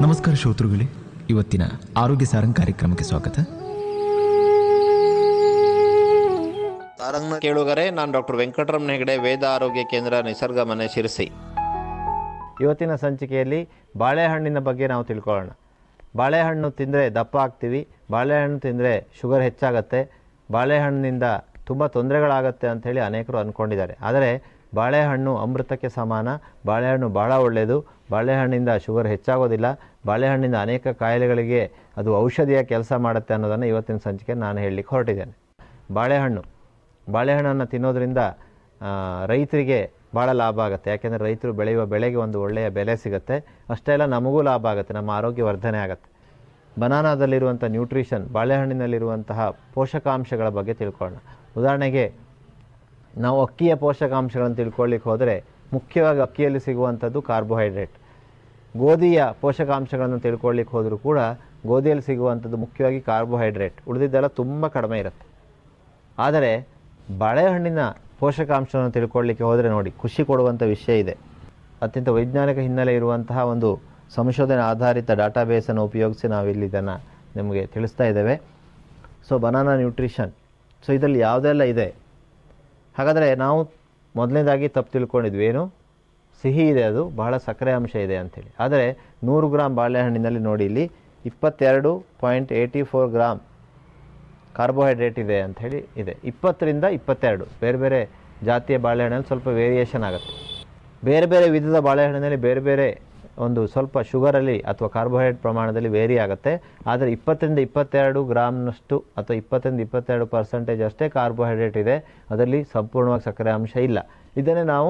ನಮಸ್ಕಾರ ಶ್ರೋತೃಗಳೇ ಇವತ್ತಿನ ಆರೋಗ್ಯ ಸಾರಂಗ್ ಕಾರ್ಯಕ್ರಮಕ್ಕೆ ಸ್ವಾಗತ ತಾರಂಗ್ನ ಕೇಳುಗರೆ ನಾನು ಡಾಕ್ಟರ್ ವೆಂಕಟರಮಣ ಹೆಗಡೆ ವೇದ ಆರೋಗ್ಯ ಕೇಂದ್ರ ನಿಸರ್ಗ ಮನೆ ಶಿರಸಿ ಇವತ್ತಿನ ಸಂಚಿಕೆಯಲ್ಲಿ ಬಾಳೆಹಣ್ಣಿನ ಬಗ್ಗೆ ನಾವು ತಿಳ್ಕೊಳ್ಳೋಣ ಬಾಳೆಹಣ್ಣು ತಿಂದರೆ ದಪ್ಪ ಆಗ್ತೀವಿ ಬಾಳೆಹಣ್ಣು ತಿಂದರೆ ಶುಗರ್ ಹೆಚ್ಚಾಗತ್ತೆ ಬಾಳೆಹಣ್ಣಿನಿಂದ ತುಂಬ ತೊಂದರೆಗಳಾಗತ್ತೆ ಅಂಥೇಳಿ ಅನೇಕರು ಅಂದ್ಕೊಂಡಿದ್ದಾರೆ ಆದರೆ ಬಾಳೆಹಣ್ಣು ಅಮೃತಕ್ಕೆ ಸಮಾನ ಬಾಳೆಹಣ್ಣು ಭಾಳ ಒಳ್ಳೆಯದು ಬಾಳೆಹಣ್ಣಿಂದ ಶುಗರ್ ಹೆಚ್ಚಾಗೋದಿಲ್ಲ ಬಾಳೆಹಣ್ಣಿಂದ ಅನೇಕ ಕಾಯಿಲೆಗಳಿಗೆ ಅದು ಔಷಧಿಯ ಕೆಲಸ ಮಾಡುತ್ತೆ ಅನ್ನೋದನ್ನು ಇವತ್ತಿನ ಸಂಚಿಕೆ ನಾನು ಹೇಳಲಿಕ್ಕೆ ಹೊರಟಿದ್ದೇನೆ ಬಾಳೆಹಣ್ಣು ಬಾಳೆಹಣ್ಣನ್ನು ತಿನ್ನೋದ್ರಿಂದ ಆ, ರೈತರಿಗೆ ಭಾಳ ಲಾಭ ಆಗುತ್ತೆ ಯಾಕೆಂದರೆ ರೈತರು ಬೆಳೆಯುವ ಬೆಳೆಗೆ ಒಂದು ಒಳ್ಳೆಯ ಬೆಲೆ ಸಿಗುತ್ತೆ ಅಷ್ಟೇ ಅಲ್ಲ ನಮಗೂ ಲಾಭ ಆಗುತ್ತೆ ನಮ್ಮ ಆರೋಗ್ಯ ವರ್ಧನೆ ಆಗುತ್ತೆ ಬನಾನಾದಲ್ಲಿರುವಂಥ ನ್ಯೂಟ್ರಿಷನ್ ಬಾಳೆಹಣ್ಣಿನಲ್ಲಿರುವಂತಹ ಪೋಷಕಾಂಶಗಳ ಬಗ್ಗೆ ತಿಳ್ಕೊಳ್ಳೋಣ ಉದಾಹರಣೆಗೆ ನಾವು ಅಕ್ಕಿಯ ಪೋಷಕಾಂಶಗಳನ್ನು ತಿಳ್ಕೊಳ್ಳಿಕ್ಕೆ ಹೋದರೆ ಮುಖ್ಯವಾಗಿ ಅಕ್ಕಿಯಲ್ಲಿ ಸಿಗುವಂಥದ್ದು ಕಾರ್ಬೋಹೈಡ್ರೇಟ್ ಗೋಧಿಯ ಪೋಷಕಾಂಶಗಳನ್ನು ತಿಳ್ಕೊಳ್ಳಿಕ್ಕೆ ಹೋದರೂ ಕೂಡ ಗೋಧಿಯಲ್ಲಿ ಸಿಗುವಂಥದ್ದು ಮುಖ್ಯವಾಗಿ ಕಾರ್ಬೋಹೈಡ್ರೇಟ್ ಉಳಿದಿದ್ದೆಲ್ಲ ತುಂಬ ಕಡಿಮೆ ಇರುತ್ತೆ ಆದರೆ ಬಾಳೆಹಣ್ಣಿನ ಪೋಷಕಾಂಶವನ್ನು ತಿಳ್ಕೊಳ್ಳಿಕ್ಕೆ ಹೋದರೆ ನೋಡಿ ಖುಷಿ ಕೊಡುವಂಥ ವಿಷಯ ಇದೆ ಅತ್ಯಂತ ವೈಜ್ಞಾನಿಕ ಹಿನ್ನೆಲೆ ಇರುವಂತಹ ಒಂದು ಸಂಶೋಧನೆ ಆಧಾರಿತ ಡಾಟಾಬೇಸನ್ನು ಉಪಯೋಗಿಸಿ ನಾವಿಲ್ಲಿ ಇದನ್ನು ನಿಮಗೆ ತಿಳಿಸ್ತಾ ಇದ್ದೇವೆ ಸೊ ಬನಾನಾ ನ್ಯೂಟ್ರಿಷನ್ ಸೊ ಇದರಲ್ಲಿ ಯಾವುದೆಲ್ಲ ಇದೆ ಹಾಗಾದರೆ ನಾವು ಮೊದಲನೇದಾಗಿ ತಪ್ಪು ತಿಳ್ಕೊಂಡಿದ್ವಿ ಏನು ಸಿಹಿ ಇದೆ ಅದು ಬಹಳ ಸಕ್ಕರೆ ಅಂಶ ಇದೆ ಅಂಥೇಳಿ ಆದರೆ ನೂರು ಗ್ರಾಮ್ ಬಾಳೆಹಣ್ಣಿನಲ್ಲಿ ನೋಡಿ ಇಲ್ಲಿ ಇಪ್ಪತ್ತೆರಡು point eighty four gram carbohydrate ಇದೆ ಅಂಥೇಳಿ ಇದೆ ಇಪ್ಪತ್ತರಿಂದ ಇಪ್ಪತ್ತೆರಡು ಬೇರೆ ಬೇರೆ ಜಾತಿಯ ಬಾಳೆಹಣ್ಣಲ್ಲಿ ಸ್ವಲ್ಪ ವೇರಿಯೇಷನ್ ಆಗುತ್ತೆ ಬೇರೆ ಬೇರೆ ವಿಧದ ಬಾಳೆಹಣ್ಣಿನಲ್ಲಿ ಬೇರೆ ಬೇರೆ ಒಂದು ಸ್ವಲ್ಪ ಶುಗರಲ್ಲಿ ಅಥವಾ ಕಾರ್ಬೋಹೈಡ್ರೇಟ್ ಪ್ರಮಾಣದಲ್ಲಿ ವೇರಿ ಆಗುತ್ತೆ ಆದರೆ ಇಪ್ಪತ್ತರಿಂದ ಇಪ್ಪತ್ತೆರಡು ಗ್ರಾಮ್ನಷ್ಟು ಅಥವಾ ಇಪ್ಪತ್ತರಿಂದ ಇಪ್ಪತ್ತೆರಡು ಪರ್ಸೆಂಟೇಜ್ ಅಷ್ಟೇ ಕಾರ್ಬೋಹೈಡ್ರೇಟ್ ಇದೆ ಅದರಲ್ಲಿ ಸಂಪೂರ್ಣವಾಗಿ ಸಕ್ಕರೆ ಅಂಶ ಇಲ್ಲ ಇದನ್ನೇ ನಾವು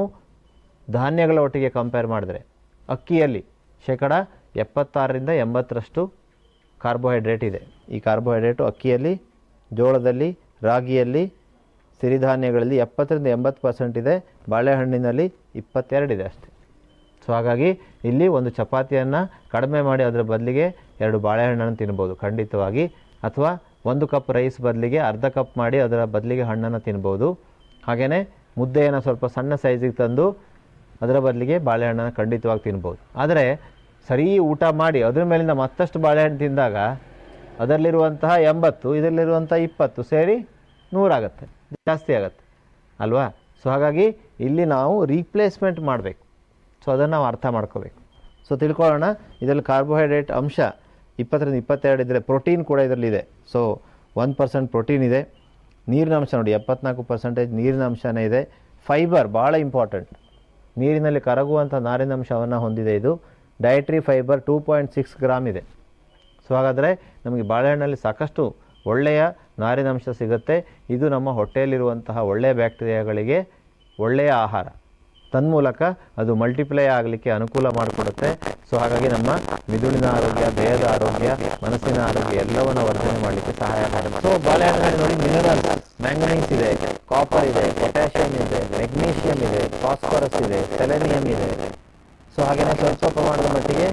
ಧಾನ್ಯಗಳ ಒಟ್ಟಿಗೆ ಕಂಪೇರ್ ಮಾಡಿದ್ರೆ ಅಕ್ಕಿಯಲ್ಲಿ ಶೇಕಡ ಎಪ್ಪತ್ತಾರರಿಂದ ಎಂಬತ್ತರಷ್ಟು ಕಾರ್ಬೋಹೈಡ್ರೇಟ್ ಇದೆ ಈ ಕಾರ್ಬೋಹೈಡ್ರೇಟು ಅಕ್ಕಿಯಲ್ಲಿ ಜೋಳದಲ್ಲಿ ರಾಗಿಯಲ್ಲಿ ಸಿರಿಧಾನ್ಯಗಳಲ್ಲಿ ಎಪ್ಪತ್ತರಿಂದ ಎಂಬತ್ತು ಪರ್ಸೆಂಟ್ ಇದೆ ಬಾಳೆಹಣ್ಣಿನಲ್ಲಿ ಇಪ್ಪತ್ತೆರಡಿದೆ ಅಷ್ಟೇ ಸೊ ಹಾಗಾಗಿ ಇಲ್ಲಿ ಒಂದು ಚಪಾತಿಯನ್ನು ಕಡಿಮೆ ಮಾಡಿ ಅದರ ಬದಲಿಗೆ ಎರಡು ಬಾಳೆಹಣ್ಣನ್ನು ತಿನ್ಬೋದು ಖಂಡಿತವಾಗಿ ಅಥವಾ ಒಂದು ಕಪ್ ರೈಸ್ ಬದಲಿಗೆ ಅರ್ಧ ಕಪ್ ಮಾಡಿ ಅದರ ಬದಲಿಗೆ ಹಣ್ಣನ್ನು ತಿನ್ಬೋದು ಹಾಗೆಯೇ ಮುದ್ದೆಯನ್ನು ಸ್ವಲ್ಪ ಸಣ್ಣ ಸೈಜಿಗೆ ತಂದು ಅದರ ಬದಲಿಗೆ ಬಾಳೆಹಣ್ಣನ್ನು ಖಂಡಿತವಾಗಿ ತಿನ್ಬೋದು ಆದರೆ ಸರಿ ಊಟ ಮಾಡಿ ಅದ್ರ ಮೇಲಿಂದ ಮತ್ತಷ್ಟು ಬಾಳೆಹಣ್ಣು ತಿಂದಾಗ ಅದರಲ್ಲಿರುವಂತಹ ಎಂಬತ್ತು ಇದರಲ್ಲಿರುವಂಥ ಇಪ್ಪತ್ತು ಸೇರಿ ನೂರಾಗತ್ತೆ ಜಾಸ್ತಿ ಆಗುತ್ತೆ ಅಲ್ವಾ ಸೊ ಹಾಗಾಗಿ ಇಲ್ಲಿ ನಾವು ರೀಪ್ಲೇಸ್ಮೆಂಟ್ ಮಾಡಬೇಕು ಸೊ ಅದನ್ನು ನಾವು ಅರ್ಥ ಮಾಡ್ಕೋಬೇಕು ಸೊ ತಿಳ್ಕೊಳ್ಳೋಣ ಇದರಲ್ಲಿ ಕಾರ್ಬೋಹೈಡ್ರೇಟ್ ಅಂಶ ಇಪ್ಪತ್ತರಿಂದ ಇಪ್ಪತ್ತೆರಡು ಇದ್ದರೆ ಪ್ರೋಟೀನ್ ಕೂಡ ಇದರಲ್ಲಿದೆ ಸೊ ಒನ್ ಪರ್ಸೆಂಟ್ ಪ್ರೋಟೀನ್ ಇದೆ ನೀರಿನ ಅಂಶ ನೋಡಿ ಎಪ್ಪತ್ನಾಲ್ಕು ಪರ್ಸೆಂಟೇಜ್ ನೀರಿನ ಅಂಶನೇ ಇದೆ ಫೈಬರ್ ಭಾಳ ಇಂಪಾರ್ಟೆಂಟ್ ನೀರಿನಲ್ಲಿ ಕರಗುವಂಥ ನಾರಿನಾಂಶವನ್ನು ಹೊಂದಿದೆ ಇದು dietary fibre two point six gram ಇದೆ ಸೊ ಹಾಗಾದರೆ ನಮಗೆ ಬಾಳೆಹಣ್ಣಲ್ಲಿ ಸಾಕಷ್ಟು ಒಳ್ಳೆಯ ನಾರಿನಾಂಶ ಸಿಗುತ್ತೆ ಇದು ನಮ್ಮ ಹೊಟ್ಟೆಯಲ್ಲಿರುವಂತಹ ಒಳ್ಳೆಯ ಬ್ಯಾಕ್ಟೀರಿಯಾಗಳಿಗೆ ಒಳ್ಳೆಯ ಆಹಾರ ತನ್ಮೂಲಕ ಅದು ಮಲ್ಟಿಪ್ಲೈ ಆಗಲಿಕ್ಕೆ ಅನುಕೂಲ ಮಾಡಿಕೊಡುತ್ತೆ ಸೊ ಹಾಗಾಗಿ ನಮ್ಮ ಮಿದುಳಿನ ಆರೋಗ್ಯ ದೇಹದ ಆರೋಗ್ಯ ಮನಸ್ಸಿನ ಆರೋಗ್ಯ ಎಲ್ಲವನ್ನು ವರ್ಧನೆ ಮಾಡಲಿಕ್ಕೆ ಸಹಾಯ ಮಾಡುತ್ತೆ ಸೊ ಬಾಳೆಹಣ್ಣಿನಲ್ಲಿ ನೋಡಿ ಮಿನರಲ್ಸ್ ಮ್ಯಾಂಗನೀಸ್ ಇದೆ ಕಾಪರ್ ಇದೆ ಪೊಟ್ಯಾಷಿಯಂ ಇದೆ ಮೆಗ್ನೀಷಿಯಂ ಇದೆ ಫಾಸ್ಫರಸ್ ಇದೆ ಸೆಲೆನಿಯಂ ಇದೆ ಸೊ ಹಾಗೆಯೇ ಸ್ವಲ್ಪ ಪ್ರಮಾಣದ ಮಟ್ಟಿಗೆ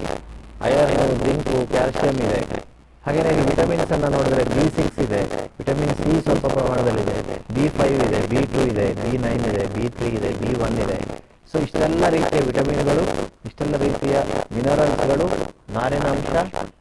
ಐರನ್ ಜಿಂಕು ಕ್ಯಾಲ್ಸಿಯಂ ಇದೆ ಹಾಗೆಯೇ ಇಲ್ಲಿ ವಿಟಮಿನ್ಸ್ ಅನ್ನು ನೋಡಿದ್ರೆ ಬಿ ಸಿಕ್ಸ್ ಇದೆ ವಿಟಮಿನ್ ಸಿ ಸ್ವಲ್ಪ ಪ್ರಮಾಣದಲ್ಲಿದೆ ಬಿ ಫೈವ್ ಇದೆ ಬಿ ಟು ಇದೆ ಬಿ ನೈನ್ ಇದೆ ಬಿ ತ್ರೀ ಇದೆ ಬಿ ಒನ್ ಇದೆ ಸೊ ಇಷ್ಟೆಲ್ಲ ರೀತಿಯ ವಿಟಮಿನ್ಗಳು ಇಷ್ಟೆಲ್ಲ ರೀತಿಯ ಮಿನರಲ್ಸ್ಗಳು ನಾರಿನಾಂಶ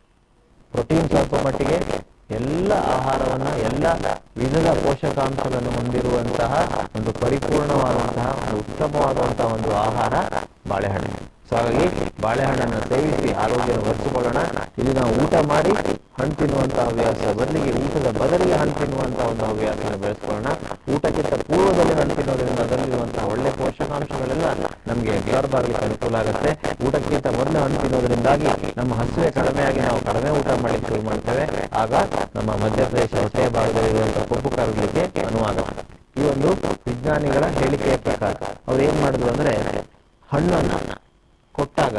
ಪ್ರೋಟೀನ್ ಸ್ವಲ್ಪ ಮಟ್ಟಿಗೆ ಎಲ್ಲ ಆಹಾರವನ್ನು ಎಲ್ಲ ವಿಧದ ಪೋಷಕಾಂಶಗಳನ್ನು ಹೊಂದಿರುವಂತಹ ಒಂದು ಪರಿಪೂರ್ಣವಾದಂತಹ ಒಂದು ಉತ್ತಮವಾದಂತಹ ಒಂದು ಆಹಾರ ಬಾಳೆಹಣ್ಣು ಸೊ ಹಾಗಾಗಿ ಬಾಳೆಹಣ್ಣನ್ನು ಸೇವಿಸಿ ಆರೋಗ್ಯ ವರ್ತಿಸಿಕೊಳ್ಳೋಣ ಇಲ್ಲಿ ನಾವು ಊಟ ಮಾಡಿ ಹಣ್ಣು ತಿನ್ನುವಂತಹ ಹವ್ಯಾಸ ಬದಲಿಗೆ ಊಟದ ಬದಲಿಗೆ ಹಣ್ಣು ತಿನ್ನುವಂತಹ ಒಂದು ಹವ್ಯಾಸನ ಬೆಳೆಸ್ಕೊಳ್ಳೋಣ ಊಟಕ್ಕಿಂತ ಪೂರ್ವದಲ್ಲಿ ಹಣ್ಣು ತಿನ್ನೋದ್ರಿಂದ ಅದರಲ್ಲಿರುವಂತಹ ಒಳ್ಳೆ ಪೋಷಕಾಂಶಗಳೆಲ್ಲ ನಮಗೆ ಅಬ್ಸಾರ್ಬ್ ಆಗಲಿಕ್ಕೆ ಅನುಕೂಲ ಆಗುತ್ತೆ ಊಟಕ್ಕಿಂತ ಮೊದಲು ಹಣ್ಣು ತಿನ್ನೋದ್ರಿಂದಾಗಿ ನಮ್ಮ ಹಸಿವೆ ಕಡಿಮೆಯಾಗಿ ನಾವು ಕಡಿಮೆ ಊಟ ಮಾಡಲಿಕ್ಕೆ ಶುರು ಮಾಡ್ತೇವೆ ಆಗ ನಮ್ಮ ಮಧ್ಯಪ್ರದೇಶ ಹೊಟ್ಟೆಯ ಭಾಗದಲ್ಲಿರುವಂತಹ ಕೊಬ್ಬು ಕರಗಲಿಕ್ಕೆ ಅನುವಾಗುತ್ತೆ ಈ ಒಂದು ವಿಜ್ಞಾನಿಗಳ ಹೇಳಿಕೆಯ ಪ್ರಕಾರ ಅವ್ರು ಏನ್ ಮಾಡಿದ್ರು ಅಂದ್ರೆ ಹಣ್ಣನ್ನು ಕೊಟ್ಟಾಗ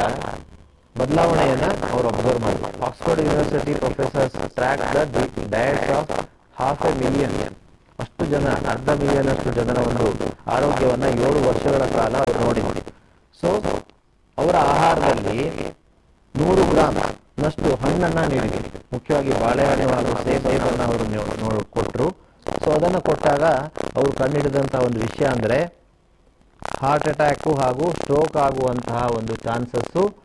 ಬದಲಾವಣೆಯನ್ನ ಅವರು ಅಬ್ಸರ್ವ್ ಮಾಡಿದ್ರು Oxford university professors track the diet of half a million ಅಷ್ಟು ಜನ ಅರ್ಧ ಮಿಲಿಯನ್ ಅಷ್ಟು ಜನರ ಒಂದು ಆರೋಗ್ಯವನ್ನ ಏಳು ವರ್ಷಗಳ ಕಾಲ ಅವರು ನೋಡಿದ್ರು ಸೊ ಅವರ ಆಹಾರದಲ್ಲಿ ನೂರು ಗ್ರಾಮ್ ನಷ್ಟು ಹಣ್ಣನ್ನ ನೀಡಿದ್ರು ಮುಖ್ಯವಾಗಿ ಬಾಳೆಹಣ್ಣು ಹಾಗೂ ಸೇಬನ್ನು ಅವರು ನೋಡ್ ಕೊಟ್ಟರು ಸೊ ಅದನ್ನು ಕೊಟ್ಟಾಗ ಅವರು ಕಂಡುಹಿಡಿದಂತಹ ಒಂದು ವಿಷಯ ಅಂದರೆ ಹಾರ್ಟ್ ಅಟ್ಯಾಕು ಹಾಗೂ ಸ್ಟ್ರೋಕ್ ಆಗುವಂತಹ ಒಂದು ಚಾನ್ಸಸ್ಸು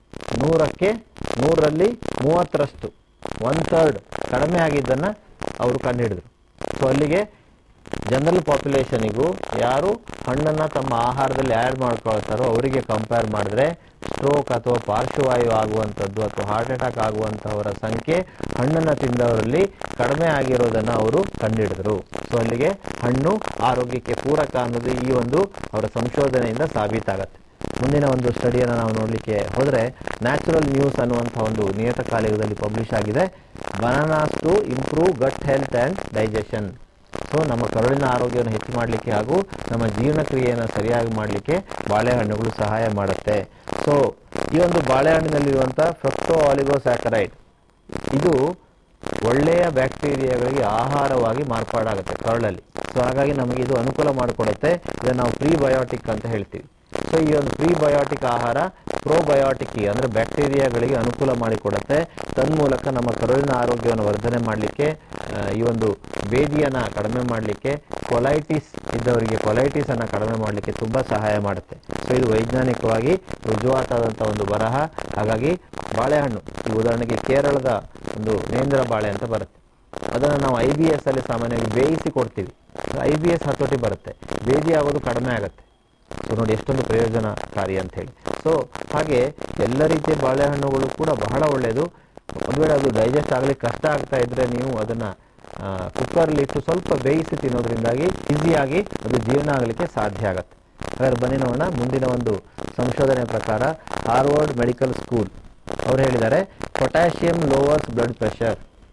ನೂರಕ್ಕೆ ನೂರರಲ್ಲಿ ಮೂವತ್ತರಷ್ಟು ಒನ್ ಥರ್ಡ್ ಕಡಿಮೆ ಆಗಿದ್ದನ್ನು ಅವರು ಕಂಡುಹಿಡಿದ್ರು ಸೊ ಅಲ್ಲಿಗೆ ಜನರಲ್ ಪಾಪ್ಯುಲೇಷನಿಗೂ ಯಾರು ಹಣ್ಣನ್ನು ತಮ್ಮ ಆಹಾರದಲ್ಲಿ ಆ್ಯಡ್ ಮಾಡ್ಕೊಳ್ತಾರೋ ಅವರಿಗೆ ಕಂಪೇರ್ ಮಾಡಿದ್ರೆ ಸ್ಟ್ರೋಕ್ ಅಥವಾ ಪಾರ್ಶ್ವವಾಯು ಆಗುವಂಥದ್ದು ಅಥವಾ ಹಾರ್ಟ್ ಅಟ್ಯಾಕ್ ಆಗುವಂಥವರ ಸಂಖ್ಯೆ ಹಣ್ಣನ್ನು ತಿಂದವರಲ್ಲಿ ಕಡಿಮೆ ಆಗಿರೋದನ್ನು ಅವರು ಕಂಡುಹಿಡಿದ್ರು ಸೊ ಅಲ್ಲಿಗೆ ಹಣ್ಣು ಆರೋಗ್ಯಕ್ಕೆ ಪೂರಕ ಅನ್ನೋದು ಈ ಒಂದು ಅವರ ಸಂಶೋಧನೆಯಿಂದ ಸಾಬೀತಾಗತ್ತೆ ಮುಂದಿನ ಒಂದು ಸ್ಟಡಿಯನ್ನು ನಾವು ನೋಡಲಿಕ್ಕೆ ಹೋದರೆ ನ್ಯಾಚುರಲ್ ನ್ಯೂಸ್ ಅನ್ನುವಂಥ ಒಂದು ನಿಯತಕಾಲಿಕದಲ್ಲಿ ಪಬ್ಲಿಷ್ ಆಗಿದೆ bananas to improve gut health and digestion so ನಮ್ಮ ಕರುಳಿನ ಆರೋಗ್ಯವನ್ನು ಹೆಚ್ಚು ಮಾಡಲಿಕ್ಕೆ ಹಾಗೂ ನಮ್ಮ ಜೀರ್ಣಕ್ರಿಯೆಯನ್ನು ಸರಿಯಾಗಿ ಮಾಡಲಿಕ್ಕೆ ಬಾಳೆಹಣ್ಣುಗಳು ಸಹಾಯ ಮಾಡುತ್ತೆ ಸೊ ಈ ಒಂದು ಬಾಳೆಹಣ್ಣಿನಲ್ಲಿರುವಂಥ ಫ್ರಕ್ಟೋ ಆಲಿಗೋಸ್ಯಾಕರೈಡ್ ಇದು ಒಳ್ಳೆಯ ಬ್ಯಾಕ್ಟೀರಿಯಾಗಳಿಗೆ ಆಹಾರವಾಗಿ ಮಾರ್ಪಾಡಾಗುತ್ತೆ ಕರಳಲ್ಲಿ ಸೊ ಹಾಗಾಗಿ ನಮಗೆ ಇದು ಅನುಕೂಲ ಮಾಡಿಕೊಡುತ್ತೆ ಇದನ್ನು ನಾವು ಪ್ರೀಬಯೋಟಿಕ್ ಅಂತ ಹೇಳ್ತೀವಿ ಸೊ ಈ ಒಂದು ಪ್ರೀಬಯೋಟಿಕ್ ಆಹಾರ ಪ್ರೋಬಯೋಟಿಕ್ ಅಂದರೆ ಬ್ಯಾಕ್ಟೀರಿಯಾಗಳಿಗೆ ಅನುಕೂಲ ಮಾಡಿಕೊಡುತ್ತೆ ತನ್ಮೂಲಕ ನಮ್ಮ ಕರುಳಿನ ಆರೋಗ್ಯವನ್ನು ವರ್ಧನೆ ಮಾಡಲಿಕ್ಕೆ ಈ ಒಂದು ಬೇದಿಯನ್ನು ಕಡಿಮೆ ಮಾಡಲಿಕ್ಕೆ ಕೊಲೈಟಿಸ್ ಇದ್ದವರಿಗೆ ಕೊಲೈಟಿಸ್ ಅನ್ನು ಕಡಿಮೆ ಮಾಡಲಿಕ್ಕೆ ತುಂಬ ಸಹಾಯ ಮಾಡುತ್ತೆ ಸೊ ಇದು ವೈಜ್ಞಾನಿಕವಾಗಿ ರುಜುವಾತಾದಂಥ ಒಂದು ಬರಹ ಹಾಗಾಗಿ ಬಾಳೆಹಣ್ಣು ಈ ಉದಾಹರಣೆಗೆ ಕೇರಳದ ಒಂದು ನೇಂದ್ರ ಬಾಳೆ ಅಂತ ಬರುತ್ತೆ ಅದನ್ನು ನಾವು ಐ ಬಿ ಎಸ್ ಅಲ್ಲಿ ಸಾಮಾನ್ಯವಾಗಿ ಬೇಯಿಸಿ ಕೊಡ್ತೀವಿ ಐ ಬಿ ಎಸ್ ಹತೋಟಿ ಬರುತ್ತೆ ಬೇದಿ ಆಗೋದು ಕಡಿಮೆ ಆಗುತ್ತೆ ಸೊ ನೋಡಿ ಎಷ್ಟೊಂದು ಪ್ರಯೋಜನಕಾರಿ ಅಂತ ಹೇಳಿ ಸೊ ಹಾಗೆ ಎಲ್ಲ ರೀತಿಯ ಬಾಳೆಹಣ್ಣುಗಳು ಕೂಡ ಬಹಳ ಒಳ್ಳೆಯದು ಒಂದು ವೇಳೆ ಅದು ಡೈಜೆಸ್ಟ್ ಆಗಲಿಕ್ಕೆ ಕಷ್ಟ ಆಗ್ತಾ ಇದ್ದರೆ ನೀವು ಅದನ್ನು ಕುಕ್ಕರಲ್ಲಿ ಇಟ್ಟು ಸ್ವಲ್ಪ ಬೇಯಿಸಿ ತಿನ್ನೋದ್ರಿಂದಾಗಿ ಈಸಿಯಾಗಿ ಅದು ಜೀರ್ಣ ಆಗಲಿಕ್ಕೆ ಸಾಧ್ಯ ಆಗುತ್ತೆ ಹಾಗಾದ್ರೆ ಬನ್ನಿ ನೋಡೋಣ ಮುಂದಿನ ಒಂದು ಸಂಶೋಧನೆ ಪ್ರಕಾರ ಹಾರ್ವರ್ಡ್ ಮೆಡಿಕಲ್ ಸ್ಕೂಲ್ ಅವ್ರು ಹೇಳಿದ್ದಾರೆ potassium lowers blood pressure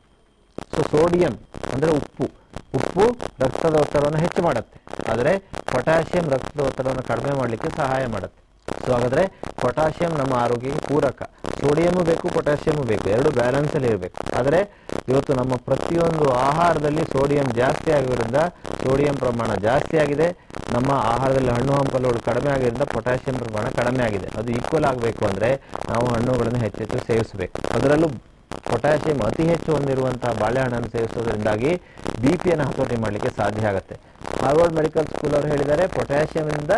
so sodium ಅಂದರೆ ಉಪ್ಪು ಉಪ್ಪು ರಕ್ತದ ಒತ್ತಡವನ್ನು ಹೆಚ್ಚು ಮಾಡುತ್ತೆ ಆದರೆ ಪೊಟ್ಯಾಷಿಯಂ ರಕ್ತದ ಒತ್ತಡವನ್ನು ಕಡಿಮೆ ಮಾಡಲಿಕ್ಕೆ ಸಹಾಯ ಮಾಡುತ್ತೆ ಸೊ ಹಾಗಾದರೆ ಪೊಟ್ಯಾಷಿಯಂ ನಮ್ಮ ಆರೋಗ್ಯಕ್ಕೆ ಪೂರಕ ಸೋಡಿಯಮು ಬೇಕು ಪೊಟ್ಯಾಷಿಯಮು ಬೇಕು ಎರಡು ಬ್ಯಾಲೆನ್ಸಲ್ಲಿ ಇರಬೇಕು ಆದರೆ ಇವತ್ತು ನಮ್ಮ ಪ್ರತಿಯೊಂದು ಆಹಾರದಲ್ಲಿ ಸೋಡಿಯಂ ಜಾಸ್ತಿ ಆಗಿರೋದ್ರಿಂದ ಸೋಡಿಯಂ ಪ್ರಮಾಣ ಜಾಸ್ತಿ ಆಗಿದೆ ನಮ್ಮ ಆಹಾರದಲ್ಲಿ ಹಣ್ಣು ಹಂಪಲುಗಳು ಕಡಿಮೆ ಆಗಿರೋದ್ರಿಂದ ಪೊಟ್ಯಾಷಿಯಂ ಪ್ರಮಾಣ ಕಡಿಮೆ ಆಗಿದೆ ಅದು ಈಕ್ವಲ್ ಆಗಬೇಕು ಅಂದರೆ ನಾವು ಹಣ್ಣುಗಳನ್ನು ಹೆಚ್ಚೆಚ್ಚು ಸೇವಿಸಬೇಕು ಅದರಲ್ಲೂ ಪೊಟ್ಯಾಷಿಯಂ ಅತಿ ಹೆಚ್ಚು ಹೊಂದಿರುವಂತಹ ಬಾಳೆಹಣ್ಣನ್ನು ಸೇವಿಸೋದ್ರಿಂದಾಗಿ ಬಿ ಪಿಯನ್ನು ಹತೋಟಿ ಮಾಡಲಿಕ್ಕೆ ಸಾಧ್ಯ ಆಗುತ್ತೆ ಹಾರ್ವರ್ಡ್ ಮೆಡಿಕಲ್ ಸ್ಕೂಲ್ ಅವರು ಹೇಳಿದ್ದಾರೆ ಪೊಟ್ಯಾಷಿಯಂನಿಂದ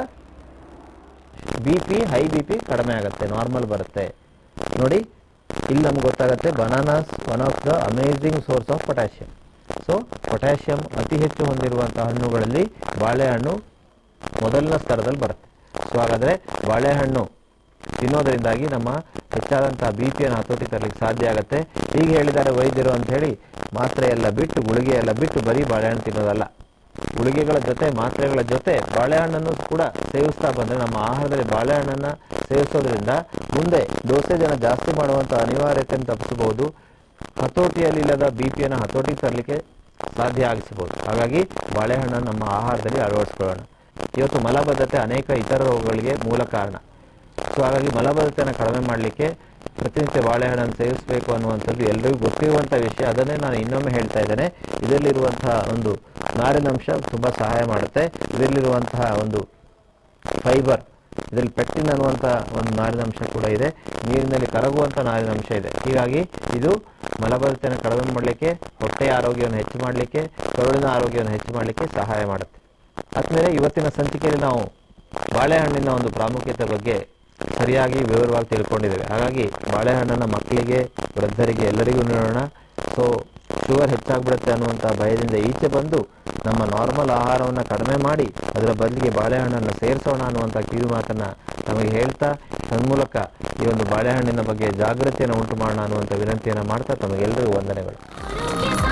B P high B P ಕಡಿಮೆ ಆಗುತ್ತೆ ನಾರ್ಮಲ್ ಬರುತ್ತೆ ನೋಡಿ ಇಲ್ಲಿ ನಮ್ಗೆ ಗೊತ್ತಾಗುತ್ತೆ bananas one of the amazing source of potassium so potassium ಅತಿ ಹೆಚ್ಚು ಹೊಂದಿರುವಂಥ ಹಣ್ಣುಗಳಲ್ಲಿ ಬಾಳೆಹಣ್ಣು ಮೊದಲನ ಸ್ತರದಲ್ಲಿ ಬರುತ್ತೆ ಸೊ ಹಾಗಾದರೆ ಬಾಳೆಹಣ್ಣು ತಿನ್ನೋದರಿಂದಾಗಿ ನಮ್ಮ ಹೆಚ್ಚಾದಂಥ ಬಿ ಪಿಯನ್ನು ಹತೋಟಿ ತರಲಿಕ್ಕೆ ಸಾಧ್ಯ ಆಗುತ್ತೆ ಹೀಗೆ ಹೇಳಿದ್ದಾರೆ ವೈದ್ಯರು ಅಂತ ಹೇಳಿ ಮಾತ್ರೆ ಎಲ್ಲ ಬಿಟ್ಟು ಗುಳಿಗೆ ಎಲ್ಲ ಬಿಟ್ಟು ಬರೀ ಬಾಳೆಹಣ್ಣು ತಿನ್ನೋದಲ್ಲ ಗುಳಿಗೆಗಳ ಜೊತೆ ಮಾತ್ರೆಗಳ ಜೊತೆ ಬಾಳೆಹಣ್ಣನ್ನು ಕೂಡ ಸೇವಿಸ್ತಾ ಬಂದರೆ ನಮ್ಮ ಆಹಾರದಲ್ಲಿ ಬಾಳೆಹಣ್ಣನ್ನು ಸೇವಿಸೋದ್ರಿಂದ ಮುಂದೆ ಡೋಸೇಜನ್ನು ಜಾಸ್ತಿ ಮಾಡುವಂಥ ಅನಿವಾರ್ಯತೆಯನ್ನು ತಪ್ಪಿಸಬಹುದು ಹತೋಟಿಯಲ್ಲಿಲ್ಲದ ಬಿ ಪಿಯನ್ನು ಹತೋಟಿಗೆ ತರಲಿಕ್ಕೆ ಸಾಧ್ಯ ಆಗಿಸಬಹುದು ಹಾಗಾಗಿ ಬಾಳೆಹಣ್ಣನ್ನು ನಮ್ಮ ಆಹಾರದಲ್ಲಿ ಅಳವಡಿಸ್ಕೊಳ್ಳೋಣ ಇವತ್ತು ಮಲಬದ್ಧತೆ ಅನೇಕ ಇತರ ರೋಗಗಳಿಗೆ ಮೂಲ ಕಾರಣ ಸೊ ಹಾಗಾಗಿ ಮಲಬದ್ಧತೆಯನ್ನು ಕಡಿಮೆ ಮಾಡಲಿಕ್ಕೆ ಪ್ರತಿನಿತ್ಯ ಬಾಳೆಹಣ್ಣನ್ನು ಸೇವಿಸಬೇಕು ಅನ್ನುವಂಥದ್ದು ಎಲ್ಲರಿಗೂ ಗೊತ್ತಿರುವಂಥ ವಿಷಯ ಅದನ್ನೇ ನಾನು ಇನ್ನೊಮ್ಮೆ ಹೇಳ್ತಾ ಇದ್ದೇನೆ ಇದರಲ್ಲಿರುವಂತಹ ಒಂದು ನಾರಿನಂಶ ತುಂಬ ಸಹಾಯ ಮಾಡುತ್ತೆ ಇದರಲ್ಲಿರುವಂತಹ ಒಂದು ಫೈಬರ್ ಇದರಲ್ಲಿ ಪೆಕ್ಟಿನ್ ಅನ್ನುವಂಥ ಒಂದು ನಾರಿನಂಶ ಕೂಡ ಇದೆ ನೀರಿನಲ್ಲಿ ಕರಗುವಂಥ ನಾರಿನಂಶ ಇದೆ ಹೀಗಾಗಿ ಇದು ಮಲಬದ್ಧತೆಯನ್ನು ಕಡಿಮೆ ಮಾಡಲಿಕ್ಕೆ ಹೊಟ್ಟೆಯ ಆರೋಗ್ಯವನ್ನು ಹೆಚ್ಚು ಮಾಡಲಿಕ್ಕೆ ಕರುಳಿನ ಆರೋಗ್ಯವನ್ನು ಹೆಚ್ಚು ಮಾಡಲಿಕ್ಕೆ ಸಹಾಯ ಮಾಡುತ್ತೆ ಆದಮೇಲೆ ಇವತ್ತಿನ ಸಂಚಿಕೆಯಲ್ಲಿ ನಾವು ಬಾಳೆಹಣ್ಣಿನ ಒಂದು ಪ್ರಾಮುಖ್ಯತೆ ಬಗ್ಗೆ ಸರಿಯಾಗಿ ವಿವರವಾಗಿ ತಿಳ್ಕೊಂಡಿದ್ದೇವೆ ಹಾಗಾಗಿ ಬಾಳೆಹಣ್ಣನ್ನು ಮಕ್ಕಳಿಗೆ ವೃದ್ಧರಿಗೆ ಎಲ್ಲರಿಗೂ ನೀಡೋಣ ಸೊ ಶುಗರ್ ಹೆಚ್ಚಾಗ್ಬಿಡುತ್ತೆ ಅನ್ನುವಂಥ ಭಯದಿಂದ ಈಚೆ ಬಂದು ನಮ್ಮ ನಾರ್ಮಲ್ ಆಹಾರವನ್ನು ಕಡಿಮೆ ಮಾಡಿ ಅದರ ಬದಲಿಗೆ ಬಾಳೆಹಣ್ಣನ್ನು ಸೇರಿಸೋಣ ಅನ್ನುವಂಥ ಕಿವಿ ಮಾತನ್ನು ನಮಗೆ ಹೇಳ್ತಾ ತನ್ಮೂಲಕ ಈ ಒಂದು ಬಾಳೆಹಣ್ಣಿನ ಬಗ್ಗೆ ಜಾಗೃತಿಯನ್ನು ಉಂಟು ಮಾಡೋಣ ಅನ್ನುವಂಥ ವಿನಂತಿಯನ್ನು ಮಾಡ್ತಾ ತಮಗೆಲ್ಲರಿಗೂ ವಂದನೆಗಳು